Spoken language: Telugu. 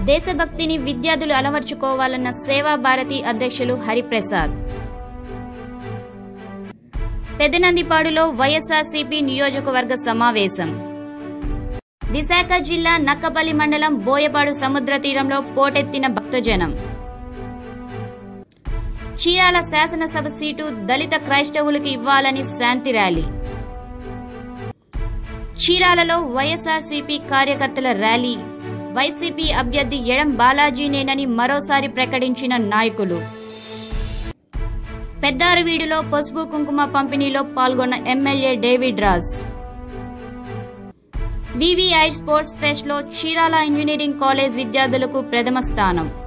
దేశభక్తిని విద్యార్థులు అలవర్చుకోవాలన్న సేవా భారతి అధ్యక్షులు హరిప్రసాద్ పెదనందిపాడులో వైఎస్ఆర్సీపీ నియోజకవర్గ సమావేశం విశాఖ జిల్లా నక్కపల్లి మండలం బోయపాడు సముద్ర తీరంలో పోటెత్తిన భక్తజనం చీరాల శాసనసభ సీటు దళిత క్రైస్తవులకు ఇవ్వాలని శాంతి ర్యాలీ చీరాలలో వైఎస్ఆర్సీపీ కార్యకర్తల ర్యాలీ వైసీపీ అభ్యర్థి ఎడం బాలాజీనేనని మరోసారి ప్రకటించిన నాయకులు పెద్దారవీడులో పసుపు కుంకుమ పంపిణీలో పాల్గొన్న MLA David Raj VVI sports fest లో చీరాల ఇంజనీరింగ్ కాలేజ్ విద్యార్థులకు ప్రథమ స్థానం